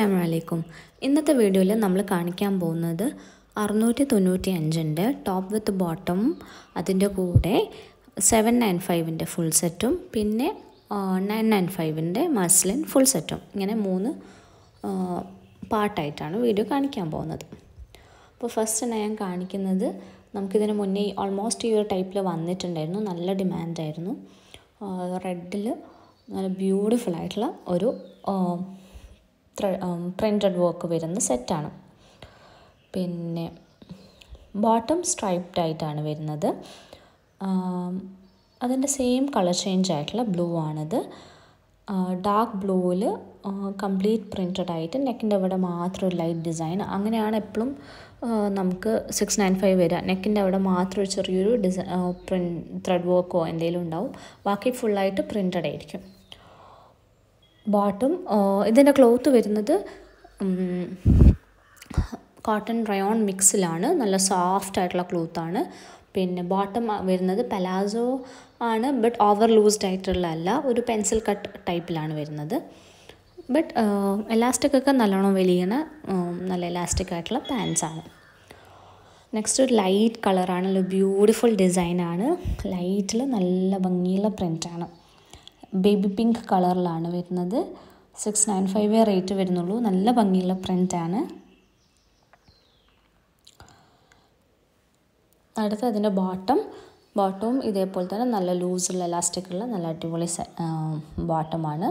അസ്സാം വലൈക്കും ഇന്നത്തെ വീഡിയോയിൽ നമ്മൾ കാണിക്കാൻ പോകുന്നത് അറുന്നൂറ്റി തൊണ്ണൂറ്റി അഞ്ചിൻ്റെ ടോപ്പ് വിത്ത് ബോട്ടം അതിൻ്റെ കൂടെ സെവൻ നയൻ ഫൈവിൻ്റെ ഫുൾ സെറ്റും പിന്നെ നയൻ നയൻ ഫൈവിൻ്റെ മസ്ലിൻ ഫുൾ സെറ്റും ഇങ്ങനെ മൂന്ന് പാർട്ടായിട്ടാണ് വീഡിയോ കാണിക്കാൻ പോകുന്നത് അപ്പോൾ ഫസ്റ്റ് ഞാൻ കാണിക്കുന്നത് നമുക്കിതിന് മുന്നേ ഓൾമോസ്റ്റ് ഈ ഒരു ടൈപ്പിൽ വന്നിട്ടുണ്ടായിരുന്നു നല്ല ഡിമാൻഡായിരുന്നു റെഡിൽ നല്ല ബ്യൂട്ടിഫുൾ ആയിട്ടുള്ള ഒരു പ്രിൻറ്റഡ് വർക്ക് വരുന്ന സെറ്റാണ് പിന്നെ ബോട്ടം സ്ട്രൈപ്ഡ് ആയിട്ടാണ് വരുന്നത് അതിൻ്റെ സെയിം കളർ ചേഞ്ച് ആയിട്ടുള്ള ബ്ലൂ ആണിത് ഡാർക്ക് ബ്ലൂവിൽ കംപ്ലീറ്റ് പ്രിൻറ്റഡ് ആയിട്ട് നെക്കിൻ്റെ അവിടെ മാത്രം ഒരു ലൈറ്റ് ഡിസൈൻ അങ്ങനെയാണ് എപ്പോഴും നമുക്ക് സിക്സ് നയൻ ഫൈവ് വരിക നെക്കിൻ്റെ അവിടെ മാത്രം ഒരു ചെറിയൊരു ഡിസൈൻ പ്രിൻ ത്രെഡ് വർക്കോ എന്തെങ്കിലും ഉണ്ടാവും ബാക്കി ഫുള്ളായിട്ട് പ്രിൻറ്റഡ് ആയിരിക്കും ബോട്ടം ഇതിൻ്റെ ക്ലോത്ത് വരുന്നത് കോട്ടൺ റയോൺ മിക്സിലാണ് നല്ല സോഫ്റ്റ് ആയിട്ടുള്ള ക്ലോത്താണ് പിന്നെ ബോട്ടം വരുന്നത് പലാസോ ആണ് ബട്ട് ഓവർ ലൂസ്ഡ് ആയിട്ടുള്ള അല്ല ഒരു പെൻസിൽ കട്ട് ടൈപ്പിലാണ് വരുന്നത് ബട്ട് എലാസ്റ്റിക് ഒക്കെ നല്ലോണം വലിയണ നല്ല എലാസ്റ്റിക് ആയിട്ടുള്ള പാൻസ് ആണ് നെക്സ്റ്റ് ഒരു ലൈറ്റ് കളറാണ് ഒരു ബ്യൂട്ടിഫുൾ ഡിസൈനാണ് ലൈറ്റിൽ നല്ല ഭംഗിയുള്ള പ്രിൻ്റാണ് ബേബി പിങ്ക് കളറിലാണ് വരുന്നത് സിക്സ് നയൻ ഫൈവ് റേറ്റ് വരുന്നുള്ളൂ നല്ല ഭംഗിയുള്ള പ്രിൻ്റാണ് അടുത്ത അതിൻ്റെ ബോട്ടം ബോട്ടവും ഇതേപോലെ തന്നെ നല്ല ലൂസുള്ള എലാസ്റ്റിക്കുള്ള നല്ല അടിപൊളി ബോട്ടമാണ്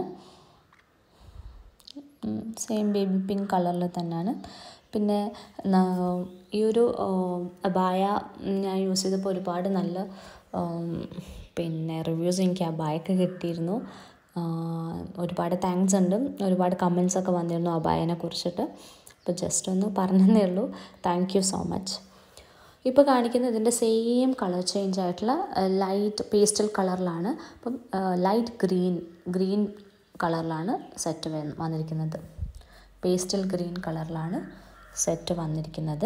സെയിം ബേബി പിങ്ക് കളറിൽ തന്നെയാണ് പിന്നെ ഈ ഒരു അബായ ഞാൻ യൂസ് ചെയ്തപ്പോൾ ഒരുപാട് നല്ല പിന്നെ റിവ്യൂസ് എനിക്ക് അബായൊക്കെ കിട്ടിയിരുന്നു ഒരുപാട് താങ്ക്സ് ഉണ്ട് ഒരുപാട് കമൻസ് ഒക്കെ വന്നിരുന്നു അബായനെ കുറിച്ചിട്ട് അപ്പോൾ ജസ്റ്റ് ഒന്ന് പറഞ്ഞതേ ഉള്ളൂ താങ്ക് യു സോ മച്ച് ഇപ്പോൾ കാണിക്കുന്നത് ഇതിൻ്റെ സെയിം കളർ ചേഞ്ച് ആയിട്ടുള്ള ലൈറ്റ് പേസ്റ്റൽ കളറിലാണ് അപ്പം ലൈറ്റ് ഗ്രീൻ ഗ്രീൻ കളറിലാണ് സെറ്റ് വന്നിരിക്കുന്നത് പേസ്റ്റൽ ഗ്രീൻ കളറിലാണ് സെറ്റ് വന്നിരിക്കുന്നത്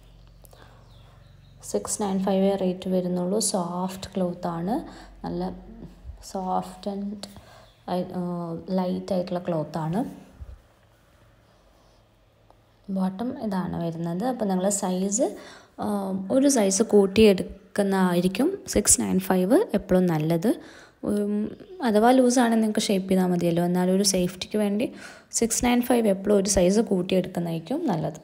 സിക്സ് നയൻ ഫൈവ് റേറ്റ് വരുന്നുള്ളൂ സോഫ്റ്റ് ക്ലോത്താണ് നല്ല സോഫ്റ്റ് ആൻഡ് ലൈറ്റ് ആയിട്ടുള്ള ക്ലോത്താണ് ബോട്ടം ഇതാണ് വരുന്നത് അപ്പോൾ നിങ്ങൾ സൈസ് ഒരു സൈസ് കൂട്ടിയെടുക്കുന്നതായിരിക്കും സിക്സ് നയൻ ഫൈവ് എപ്പോഴും നല്ലത് അഥവാ ലൂസാണെങ്കിൽ നിങ്ങൾക്ക് ഷേപ്പ് ചെയ്താൽ മതിയല്ലോ എന്നാലും ഒരു സേഫ്റ്റിക്ക് വേണ്ടി സിക്സ് നയൻ ഫൈവ് എപ്പോഴും ഒരു സൈസ് കൂട്ടിയെടുക്കുന്നതായിരിക്കും നല്ലത്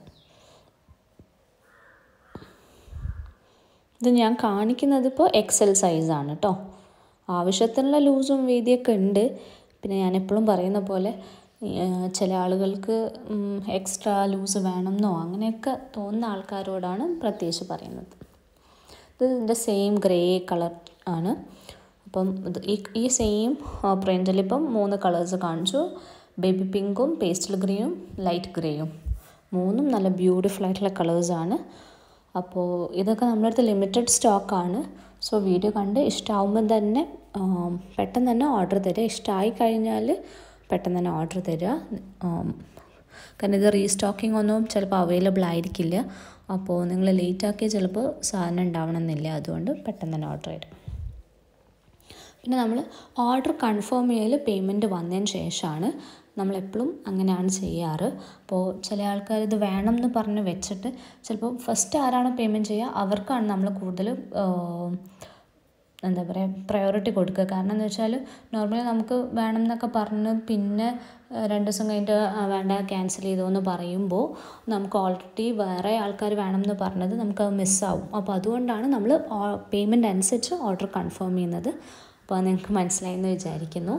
ഇത് ഞാൻ കാണിക്കുന്നത് ഇപ്പോൾ എക്സൽ സൈസാണ് കേട്ടോ ആവശ്യത്തിനുള്ള ലൂസും വീതിയൊക്കെ ഉണ്ട് പിന്നെ ഞാൻ എപ്പോഴും പറയുന്ന പോലെ ചില ആളുകൾക്ക് എക്സ്ട്രാ ലൂസ് വേണമെന്നോ അങ്ങനെയൊക്കെ തോന്നുന്ന ആൾക്കാരോടാണ് പ്രത്യേകിച്ച് പറയുന്നത് ഇത് ഇതിൻ്റെ സെയിം ഗ്രേ കളർ ആണ് അപ്പം ഇത് ഈ ഈ സെയിം പ്രിൻ്റിൽ ഇപ്പം മൂന്ന് കളേഴ്സ് കാണിച്ചു ബേബി പിങ്കും പേസ്റ്റൽ ഗ്രീനും ലൈറ്റ് ഗ്രേയും മൂന്നും നല്ല ബ്യൂട്ടിഫുൾ ആയിട്ടുള്ള കളേഴ്സാണ് അപ്പോൾ ഇതൊക്കെ നമ്മുടെ അടുത്ത് ലിമിറ്റഡ് സ്റ്റോക്കാണ് സോ വീഡിയോ കണ്ട് ഇഷ്ടമാകുമ്പോൾ തന്നെ പെട്ടെന്ന് തന്നെ ഓർഡർ തരിക ഇഷ്ടമായി കഴിഞ്ഞാൽ പെട്ടെന്ന് തന്നെ ഓർഡർ തരിക കാരണം ഇത് റീസ്റ്റോക്കിംഗ് ഒന്നും ചിലപ്പോൾ അവൈലബിൾ ആയിരിക്കില്ല അപ്പോൾ നിങ്ങൾ ലേറ്റ് ആക്കിയാൽ ചിലപ്പോൾ സാധനം ഉണ്ടാവണമെന്നില്ല അതുകൊണ്ട് പെട്ടെന്ന് തന്നെ ഓർഡർ ചെയ്യും പിന്നെ നമ്മൾ ഓർഡർ കൺഫേം ചെയ്യൽ പേയ്മെൻറ്റ് വന്നതിന് ശേഷമാണ് നമ്മളെപ്പോഴും അങ്ങനെയാണ് ചെയ്യാറ് അപ്പോൾ ചില ആൾക്കാർ ഇത് വേണം എന്ന് പറഞ്ഞ് വെച്ചിട്ട് ചിലപ്പോൾ ഫസ്റ്റ് ആരാണോ പേയ്മെൻറ്റ് ചെയ്യുക അവർക്കാണ് നമ്മൾ കൂടുതൽ എന്താ പറയുക പ്രയോറിറ്റി കൊടുക്കുക കാരണം എന്ന് വെച്ചാൽ നോർമലി നമുക്ക് വേണം എന്നൊക്കെ പറഞ്ഞ് പിന്നെ രണ്ട് ദിവസം കഴിഞ്ഞിട്ട് വേണ്ട ക്യാൻസൽ ചെയ്തു എന്ന് പറയുമ്പോൾ നമുക്ക് ഓൾറെഡി വേറെ ആൾക്കാർ വേണം എന്ന് പറഞ്ഞത് നമുക്കത് മിസ്സാവും അപ്പോൾ അതുകൊണ്ടാണ് നമ്മൾ പേയ്മെൻറ്റ് അനുസരിച്ച് ഓർഡർ കൺഫേം ചെയ്യുന്നത് അപ്പോൾ നിങ്ങൾക്ക് മനസ്സിലായെന്ന് വിചാരിക്കുന്നു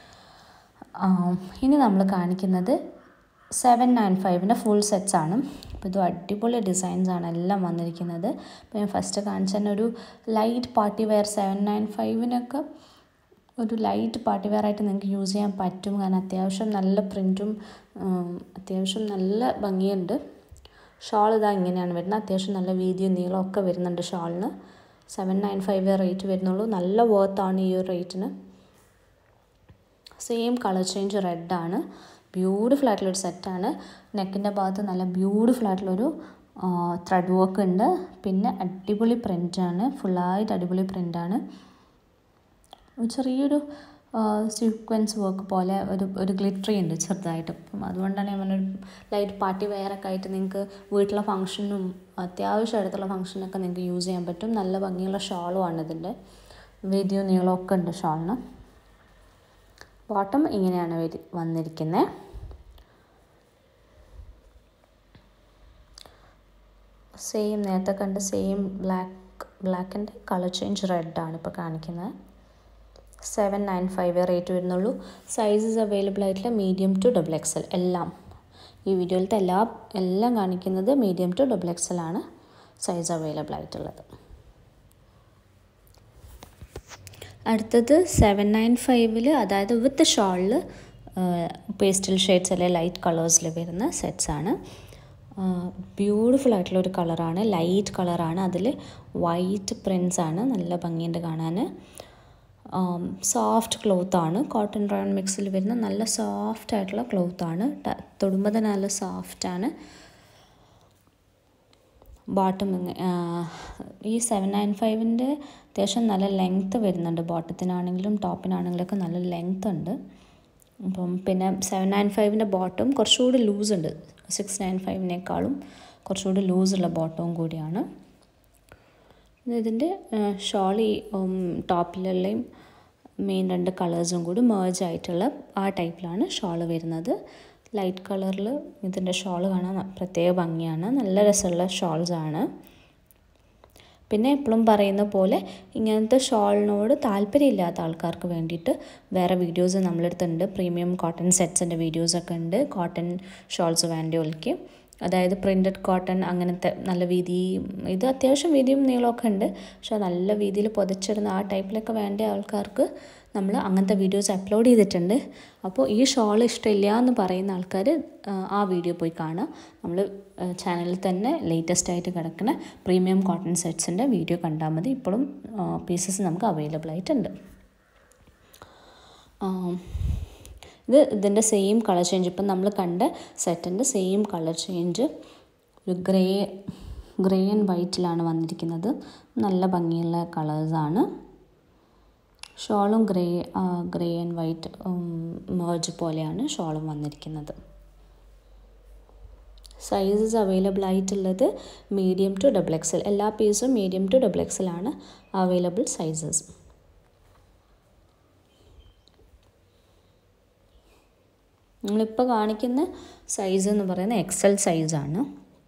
ഇനി നമ്മൾ കാണിക്കുന്നത് സെവൻ നയൻ ഫൈവിൻ്റെ ഫുൾ സെറ്റ്സ് ആണ് അപ്പോൾ ഇത് അടിപൊളി ഡിസൈൻസ് ആണ് എല്ലാം വന്നിരിക്കുന്നത് അപ്പോൾ ഞാൻ ഫസ്റ്റ് കാണിച്ച തന്നെ ഒരു light party wear seven nine ഫൈവിനൊക്കെ ഒരു ലൈറ്റ് പാർട്ടി വെയർ ആയിട്ട് നിങ്ങൾക്ക് യൂസ് ചെയ്യാൻ പറ്റും കാരണം അത്യാവശ്യം നല്ല പ്രിൻറ്റും അത്യാവശ്യം നല്ല ഭംഗിയുണ്ട് ഷാൾ ഇതാ ഇങ്ങനെയാണ് വരുന്നത് അത്യാവശ്യം നല്ല വീതിയും നീളവും ഒക്കെ വരുന്നുണ്ട് ഷാളിന് സെവൻ നയൻ ഫൈവ് റേറ്റ് വരുന്നുള്ളൂ നല്ല വർത്താണ് ഈ ഒരു റേറ്റിന് സെയിം കളർ ചേഞ്ച് റെഡാണ് ബ്യൂട്ടിഫുൾ ആയിട്ടുള്ളൊരു സെറ്റാണ് നെക്കിൻ്റെ ഭാഗത്ത് നല്ല ബ്യൂട്ടിഫുൾ ആയിട്ടുള്ളൊരു ത്രെഡ് വർക്ക് ഉണ്ട് പിന്നെ അടിപൊളി പ്രിൻ്റാണ് ഫുള്ളായിട്ട് അടിപൊളി പ്രിൻ്റാണ് ചെറിയൊരു സീക്വൻസ് വർക്ക് പോലെ ഒരു ഒരു ഗ്ലിറ്ററി ഉണ്ട് ചെറുതായിട്ട് അപ്പം അതുകൊണ്ടാണ് ഞാൻ പറഞ്ഞൊരു ലൈറ്റ് പാർട്ടി വെയറൊക്കെ ആയിട്ട് നിങ്ങൾക്ക് വീട്ടിലെ ഫംഗ്ഷനും അത്യാവശ്യം അടുത്തുള്ള ഫംഗ്ഷനൊക്കെ നിങ്ങൾക്ക് യൂസ് ചെയ്യാൻ പറ്റും നല്ല ഭംഗിയുള്ള ഷാളുമാണ് ഇതിൻ്റെ വീതിയും നീളമൊക്കെ ഉണ്ട് ഷാളിന് ബോട്ടം ഇങ്ങനെയാണ് വരി വന്നിരിക്കുന്നത് സെയിം നേരത്തെ കണ്ട സെയിം ബ്ലാക്ക് ബ്ലാക്കിൻ്റെ കളർ ചേഞ്ച് റെഡാണ് ഇപ്പോൾ കാണിക്കുന്നത് സെവൻ നയൻ ഫൈവ് റേറ്റ് വരുന്നുള്ളൂ സൈസസ് അവൈലബിൾ ആയിട്ടുള്ള മീഡിയം ടു ഡബിൾ എക്സൽ എല്ലാം ഈ വീഡിയോയിലത്തെ എല്ലാ എല്ലാം കാണിക്കുന്നത് മീഡിയം ടു ഡബിൾ എക്സൽ ആണ് സൈസ് അവൈലബിൾ ആയിട്ടുള്ളത് അടുത്തത് സെവൻ നയൻ ഫൈവിൽ അതായത് വിത്ത് ഷോളിൽ പേസ്റ്റൽ ഷെയ്ഡ്സ് അല്ലെ ലൈറ്റ് കളേഴ്സിൽ വരുന്ന സെറ്റ്സ് ആണ് ബ്യൂട്ടിഫുൾ ആയിട്ടുള്ള ഒരു കളറാണ് ലൈറ്റ് കളറാണ് അതിൽ വൈറ്റ് പ്രിൻസ് ആണ് നല്ല ഭംഗിയുണ്ട് കാണാൻ സോഫ്റ്റ് ക്ലോത്താണ് കോട്ടൺ റയോൺ മിക്സിൽ വരുന്ന നല്ല സോഫ്റ്റ് ആയിട്ടുള്ള ക്ലോത്താണ് തൊടുമ്പോൾ തന്നെ നല്ല സോഫ്റ്റാണ് ബോട്ടം ഈ സെവൻ നയൻ ഫൈവിൻ്റെ അത്യാവശ്യം നല്ല ലെങ്ത്ത് വരുന്നുണ്ട് ബോട്ടത്തിനാണെങ്കിലും ടോപ്പിനാണെങ്കിലും ഒക്കെ നല്ല ലെങ്ത്ത് ഉണ്ട് അപ്പം പിന്നെ സെവൻ നയൻ ഫൈവിൻ്റെ ബോട്ടം കുറച്ചുകൂടി ലൂസ് ഉണ്ട് സിക്സ് നയൻ ഫൈവിനേക്കാളും കുറച്ചുകൂടി ലൂസുള്ള ബോട്ടവും കൂടിയാണ് ഇതിൻ്റെ ഷോൾ ഈ ടോപ്പിലെല്ലാം മെയിൻ രണ്ട് കളേഴ്സും കൂടി മേർജ് ആയിട്ടുള്ള ആ ടൈപ്പിലാണ് ഷോൾ വരുന്നത് ലൈറ്റ് കളറിൽ ഇതിൻ്റെ ഷോൾ കാണാൻ പ്രത്യേക ഭംഗിയാണ് നല്ല രസമുള്ള ഷോൾസാണ് പിന്നെ എപ്പോഴും പറയുന്ന പോലെ ഇങ്ങനത്തെ ഷോളിനോട് താല്പര്യമില്ലാത്ത ആൾക്കാർക്ക് വേണ്ടിയിട്ട് വേറെ വീഡിയോസ് നമ്മളെടുത്തുണ്ട് പ്രീമിയം കോട്ടൺ സെറ്റ്സിൻ്റെ വീഡിയോസൊക്കെ ഉണ്ട് കോട്ടൺ ഷോൾസ് വേണ്ടിയവർക്ക് അതായത് പ്രിൻറ്റഡ് കോട്ടൺ അങ്ങനത്തെ നല്ല വീതി ഇത് അത്യാവശ്യം വീതിയും നീളമൊക്കെ ഉണ്ട് പക്ഷെ നല്ല വീതിയിൽ പുതച്ചിടുന്ന ആ ടൈപ്പിലൊക്കെ വേണ്ട ആൾക്കാർക്ക് നമ്മൾ അങ്ങനത്തെ വീഡിയോസ് അപ്ലോഡ് ചെയ്തിട്ടുണ്ട് അപ്പോൾ ഈ ഷോൾ ഇഷ്ടമില്ല എന്ന് പറയുന്ന ആൾക്കാർ ആ വീഡിയോ പോയി കാണുക നമ്മൾ ചാനലിൽ തന്നെ ലേറ്റസ്റ്റ് ആയിട്ട് കിടക്കുന്ന പ്രീമിയം കോട്ടൺ സെറ്റ്സിൻ്റെ വീഡിയോ കണ്ടാൽ മതി ഇപ്പോഴും പീസസ് നമുക്ക് അവൈലബിൾ ആയിട്ടുണ്ട് ഇത് ഇതിൻ്റെ സെയിം കളർ ചേഞ്ച് ഇപ്പം നമ്മൾ കണ്ട സെറ്റിൻ്റെ സെയിം കളർ ചേഞ്ച് ഒരു ഗ്രേ ഗ്രേ ആൻഡ് വൈറ്റിലാണ് വന്നിരിക്കുന്നത് നല്ല ഭംഗിയുള്ള കളേഴ്സാണ് ഷോളും grey grey and white merge പോലെയാണ് ഷോളും വന്നിരിക്കുന്നത് സൈസസ് അവൈലബിൾ ആയിട്ടുള്ളത് മീഡിയം ടു ഡബിൾ എക്സൽ എല്ലാ പീസും മീഡിയം ടു ഡബിൾ എക്സൽ ആണ് അവൈലബിൾ സൈസസ് നമ്മളിപ്പോൾ കാണിക്കുന്ന സൈസ് എന്ന് പറയുന്നത് എക്സൽ സൈസാണ്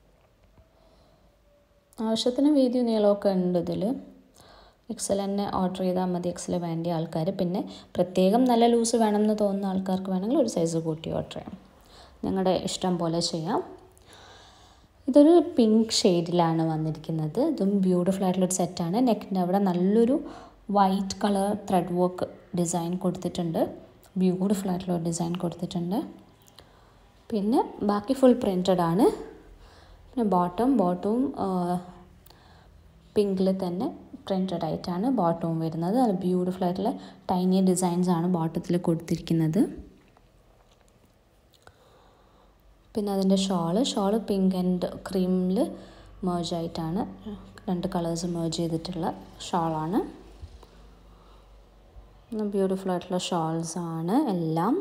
ആവശ്യത്തിന് വീതി നീളമൊക്കെ ഉണ്ട് ഇതിൽ എക്സൽ തന്നെ ഓർഡർ ചെയ്താൽ മതി എക്സൽ വേണ്ട ആൾക്കാർ പിന്നെ പ്രത്യേകം നല്ല ലൂസ് വേണമെന്ന് തോന്നുന്ന ആൾക്കാർക്ക് വേണമെങ്കിൽ ഒരു സൈസ് കൂട്ടി ഓർഡർ ചെയ്യാം നിങ്ങളുടെ ഇഷ്ടം പോലെ ചെയ്യാം ഇതൊരു പിങ്ക് ഷെയ്ഡിലാണ് വന്നിരിക്കുന്നത് ഇതും ബ്യൂട്ടിഫുൾ ആയിട്ടുള്ളൊരു സെറ്റാണ് നെക്കിൻ്റെ അവിടെ നല്ലൊരു white colour thread work design കൊടുത്തിട്ടുണ്ട് ബ്യൂട്ടിഫുൾ ആയിട്ടുള്ള ഡിസൈൻ കൊടുത്തിട്ടുണ്ട് പിന്നെ ബാക്കി ഫുൾ പ്രിൻറ്റഡ് ആണ് പിന്നെ ബോട്ടം ബോട്ടവും പിങ്കിൽ തന്നെ പ്രിൻറ്റഡ് ആയിട്ടാണ് ബോട്ടവും വരുന്നത് അത് ബ്യൂട്ടിഫുൾ ആയിട്ടുള്ള ടൈനി ഡിസൈൻസ് ആണ് ബോട്ടത്തിൽ കൊടുത്തിരിക്കുന്നത് പിന്നെ അതിൻ്റെ ഷോള് ഷോള് പിങ്ക് ആൻഡ് ക്രീമിൽ മേർജ് ആയിട്ടാണ് രണ്ട് കളേഴ്സ് മേർജ് ചെയ്തിട്ടുള്ള ഷോളാണ് ബ്യൂട്ടിഫുൾ ആയിട്ടുള്ള ഷോൾസ് ആണ് എല്ലാം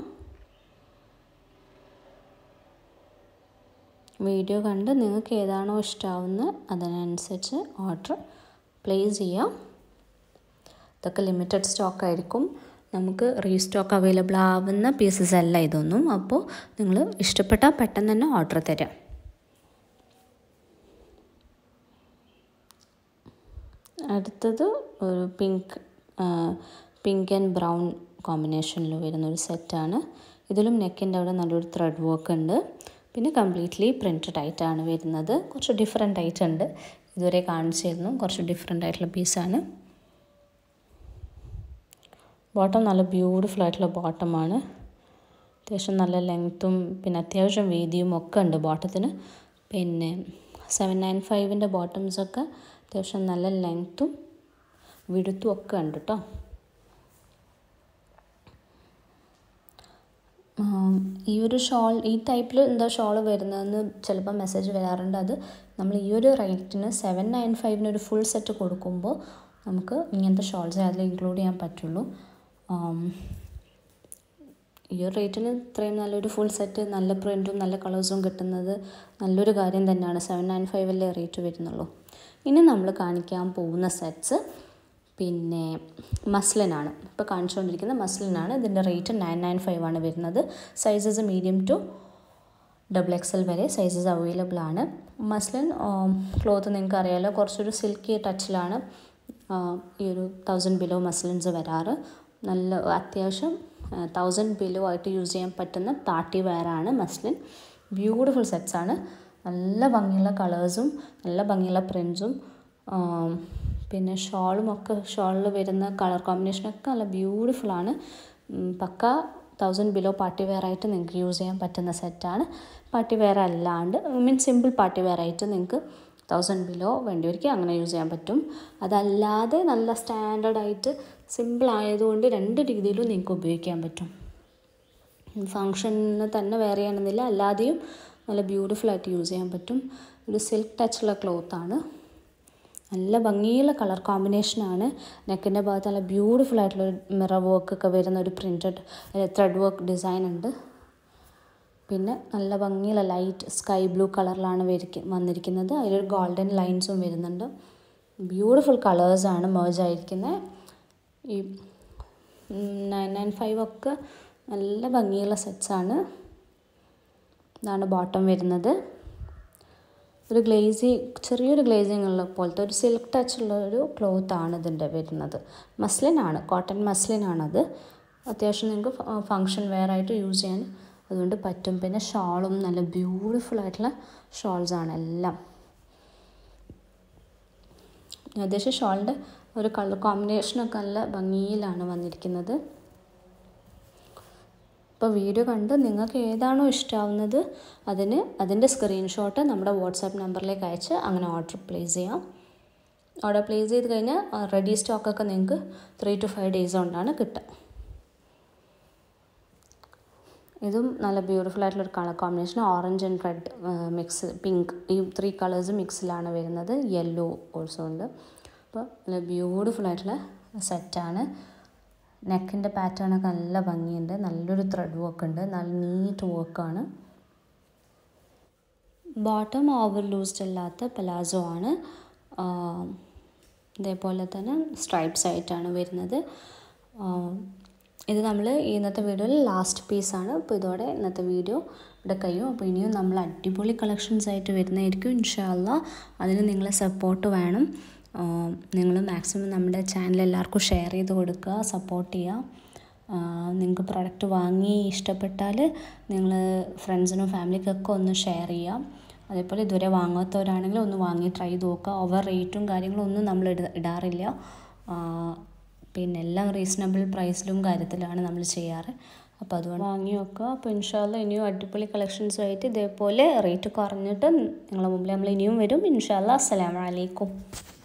വീഡിയോ കണ്ട് നിങ്ങൾക്ക് ഏതാണോ ഇഷ്ടമാവുന്നത് അതിനനുസരിച്ച് ഓർഡർ പ്ലേസ് ചെയ്യാം ഇതൊക്കെ ലിമിറ്റഡ് സ്റ്റോക്ക് ആയിരിക്കും നമുക്ക് റീസ്റ്റോക്ക് അവൈലബിൾ ആവുന്ന പീസസ് അല്ല ഇതൊന്നും അപ്പോൾ നിങ്ങൾ ഇഷ്ടപ്പെട്ടാൽ പെട്ടെന്ന് തന്നെ ഓർഡർ തരാം അടുത്തത് ഒരു പിങ്ക് പിങ്ക് ആൻഡ് ബ്രൗൺ കോമ്പിനേഷനിൽ വരുന്ന ഒരു സെറ്റാണ് ഇതിലും നെക്കിൻ്റെ അവിടെ നല്ലൊരു ത്രെഡ് വർക്ക് ഉണ്ട് പിന്നെ കംപ്ലീറ്റ്ലി പ്രിൻറ്റഡ് ആയിട്ടാണ് വരുന്നത് കുറച്ച് ഡിഫറെൻ്റ് ആയിട്ടുണ്ട് ഇതുവരെ കാണിച്ചിരുന്നു കുറച്ച് ഡിഫറെൻ്റ് ആയിട്ടുള്ള പീസാണ് ബോട്ടം നല്ല ബ്യൂട്ടിഫുൾ ആയിട്ടുള്ള ബോട്ടമാണ് അത്യാവശ്യം നല്ല ലെങ്ത്തും പിന്നെ അത്യാവശ്യം വീതിയും ഒക്കെ ഉണ്ട് ബോട്ടത്തിന് പിന്നെ സെവൻ നയൻ ഫൈവിൻ്റെ ബോട്ടംസൊക്കെ അത്യാവശ്യം നല്ല ലെങ്ത്തും വിടുത്തും ഒക്കെ ഉണ്ട് കേട്ടോ ഈ ഒരു ഷോൾ ഈ ടൈപ്പിൽ എന്താ ഷോൾ വരുന്നതെന്ന് ചിലപ്പോൾ മെസ്സേജ് വരാറുണ്ട് അത് നമ്മൾ ഈ ഒരു റേറ്റിന് സെവൻ നയൻ ഫൈവിന് ഒരു ഫുൾ സെറ്റ് കൊടുക്കുമ്പോൾ നമുക്ക് ഇങ്ങനത്തെ ഷോൾസ് അതിൽ ഇൻക്ലൂഡ് ചെയ്യാൻ പറ്റുള്ളൂ ഈ ഒരു റേറ്റിന് ഇത്രയും നല്ലൊരു ഫുൾ സെറ്റ് നല്ല പ്രിൻറ്റും നല്ല കളേഴ്സും കിട്ടുന്നത് നല്ലൊരു കാര്യം തന്നെയാണ് സെവൻ നയൻ ഫൈവല്ലേ റേറ്റ് വരുന്നുള്ളൂ ഇനി നമ്മൾ കാണിക്കാൻ പോകുന്ന സെറ്റ്സ് പിന്നെ മസ്ലിനാണ് ഇപ്പോൾ കാണിച്ചുകൊണ്ടിരിക്കുന്ന മസ്ലിനാണ് ഇതിൻ്റെ റേറ്റ് നയൻ നയൻ ഫൈവ് ആണ് വരുന്നത് sizes medium to double XL വരെ സൈസസ് അവൈലബിൾ ആണ് മസ്ലിൻ ക്ലോത്ത് നിങ്ങൾക്ക് അറിയാലോ കുറച്ചൊരു സിൽക്കി ടച്ചിലാണ് ഈ ഒരു തൗസൻഡ് ബിലോ മസ്ലിൻസ് വരാറ് നല്ല അത്യാവശ്യം തൗസൻഡ് ബിലോ ആയിട്ട് യൂസ് ചെയ്യാൻ പറ്റുന്ന പാർട്ടി വെയറാണ് മസ്ലിൻ ബ്യൂട്ടിഫുൾ സെറ്റ്സാണ് നല്ല ഭംഗിയുള്ള കളേഴ്സും നല്ല ഭംഗിയുള്ള പ്രിൻസും പിന്നെ ഷോളും ഒക്കെ ഷോളിൽ വരുന്ന കളർ കോമ്പിനേഷനൊക്കെ നല്ല ബ്യൂട്ടിഫുള്ളാണ് പക്ക തൗസൻഡ് ബിലോ പാർട്ടി വെയർ ആയിട്ട് നിങ്ങൾക്ക് യൂസ് ചെയ്യാൻ പറ്റുന്ന സെറ്റാണ് പാർട്ടി വെയർ അല്ലാണ്ട് മീൻസ് സിമ്പിൾ പാർട്ടി വെയർ ആയിട്ട് നിങ്ങൾക്ക് തൗസൻഡ് ബിലോ വേണ്ടിയവർക്ക് അങ്ങനെ യൂസ് ചെയ്യാൻ പറ്റും അതല്ലാതെ നല്ല സ്റ്റാൻഡേർഡ് ആയിട്ട് സിമ്പിൾ ആയതുകൊണ്ട് രണ്ട് രീതിയിലും നിങ്ങൾക്ക് ഉപയോഗിക്കാൻ പറ്റും ഫങ്ഷന് തന്നെ വേറെ ചെയ്യണമെന്നില്ല അല്ലാതെയും നല്ല ബ്യൂട്ടിഫുൾ ആയിട്ട് യൂസ് ചെയ്യാൻ പറ്റും ഒരു സിൽക്ക് ടച്ചുള്ള ക്ലോത്താണ് നല്ല ഭംഗിയുള്ള കളർ കോമ്പിനേഷനാണ് നെക്കിൻ്റെ ഭാഗത്ത് നല്ല ബ്യൂട്ടിഫുൾ ആയിട്ടുള്ള മിറർ വർക്ക് ഒക്കെ വരുന്ന ഒരു പ്രിൻറ്റഡ് ത്രെഡ് വർക്ക് ഡിസൈൻ ഉണ്ട് പിന്നെ നല്ല ഭംഗിയുള്ള ലൈറ്റ് സ്കൈ ബ്ലൂ കളറിലാണ് വരിക വന്നിരിക്കുന്നത് അതിലൊരു ഗോൾഡൻ ലൈൻസും വരുന്നുണ്ട് ബ്യൂട്ടിഫുൾ കളേഴ്സാണ് മേർജ് ആയിരിക്കുന്നത് ഈ നയൻ നയൻ ഫൈവ് ഒക്കെ നല്ല ഭംഗിയുള്ള സെറ്റ്സാണ് ഇതാണ് ബോട്ടം വരുന്നത് ഒരു ഗ്ലേസി ചെറിയൊരു ഗ്ലേസിങ് ഉള്ള പോലത്തെ ഒരു സിൽക്ക് ടച്ച് ഉള്ള ഒരു ക്ലോത്ത് ആണ് ഇതിൻ്റെ വരുന്നത് മസ്ലിനാണ് കോട്ടൺ മസ്ലിനാണത് അത്യാവശ്യം നിങ്ങൾക്ക് ഫങ്ഷൻ വെയർ ആയിട്ട് യൂസ് ചെയ്യാൻ അതുകൊണ്ട് പറ്റും പിന്നെ ഷാളും നല്ല ബ്യൂട്ടിഫുൾ ആയിട്ടുള്ള ഷോൾസാണ് എല്ലാം ഏകദേശം ഷോളിൻ്റെ ഒരു കളർ കോമ്പിനേഷനൊക്കെ നല്ല ഭംഗിയിലാണ് വന്നിരിക്കുന്നത് അപ്പോൾ വീഡിയോ കണ്ട് നിങ്ങൾക്ക് ഏതാണോ ഇഷ്ടമാവുന്നത് അതിന് അതിൻ്റെ സ്ക്രീൻഷോട്ട് നമ്മുടെ വാട്സാപ്പ് നമ്പറിലേക്ക് അയച്ച് അങ്ങനെ ഓർഡർ പ്ലേസ് ചെയ്യാം ഓർഡർ പ്ലേസ് ചെയ്ത് കഴിഞ്ഞാൽ റെഡി സ്റ്റോക്കൊക്കെ നിങ്ങൾക്ക് ത്രീ ടു ഫൈവ് ഡേയ്സ് കൊണ്ടാണ് കിട്ടുക ഇതും നല്ല ബ്യൂട്ടിഫുൾ ആയിട്ടുള്ളൊരു colour combination orange and red mix pink ഈ ത്രീ കളേഴ്സ് മിക്സിലാണ് വരുന്നത് യെല്ലോ ഓൾസോ ഉണ്ട് അപ്പോൾ നല്ല ബ്യൂട്ടിഫുൾ ആയിട്ടുള്ള സെറ്റാണ് നെക്കിൻ്റെ പാറ്റേൺ ഒക്കെ നല്ല ഭംഗിയുണ്ട് നല്ലൊരു ത്രെഡ് വർക്ക് ഉണ്ട് നല്ല നീറ്റ് വർക്കാണ് ബോട്ടം ഓവർ ലൂസ്ഡ് അല്ലാത്ത പലാസോ ആണ് ഇതേപോലെ തന്നെ സ്ട്രൈപ്സ് ആയിട്ടാണ് വരുന്നത് ഇത് നമ്മൾ ഇന്നത്തെ വീഡിയോയിൽ ലാസ്റ്റ് പീസാണ് അപ്പോൾ ഇതോടെ ഇന്നത്തെ വീഡിയോ ഇവിടെ കഴിയും അപ്പോൾ ഇനിയും നമ്മൾ അടിപൊളി കളക്ഷൻസ് ആയിട്ട് വരുന്നതായിരിക്കും ഇൻഷാല്ല അതിന് നിങ്ങളെ സപ്പോർട്ട് വേണം നിങ്ങൾ മാക്സിമം നമ്മുടെ ചാനൽ എല്ലാവർക്കും ഷെയർ ചെയ്ത് കൊടുക്കുക സപ്പോർട്ട് ചെയ്യുക നിങ്ങൾക്ക് പ്രൊഡക്റ്റ് വാങ്ങി ഇഷ്ടപ്പെട്ടാൽ നിങ്ങൾ ഫ്രണ്ട്സിനും ഫാമിലിക്കൊക്കെ ഒന്ന് ഷെയർ ചെയ്യാം അതേപോലെ ഇതുവരെ വാങ്ങാത്തവരാണെങ്കിൽ ഒന്ന് വാങ്ങി ട്രൈ ചെയ്ത് നോക്കുക ഓവർ റേറ്റും കാര്യങ്ങളും ഒന്നും നമ്മൾ ഇടാറില്ല പിന്നെ എല്ലാം റീസണബിൾ പ്രൈസിലും കാര്യത്തിലാണ് നമ്മൾ ചെയ്യാറ് അപ്പോൾ അതുകൊണ്ട് വാങ്ങി വെക്കുക അപ്പോൾ ഇൻഷാല്ല ഇനിയും അടിപൊളി കളക്ഷൻസുമായിട്ട് ഇതേപോലെ റേറ്റ് കുറഞ്ഞിട്ട് നിങ്ങളെ മുമ്പിൽ നമ്മൾ ഇനിയും വരും ഇൻഷാല്ല അസ്സലാമലൈക്കും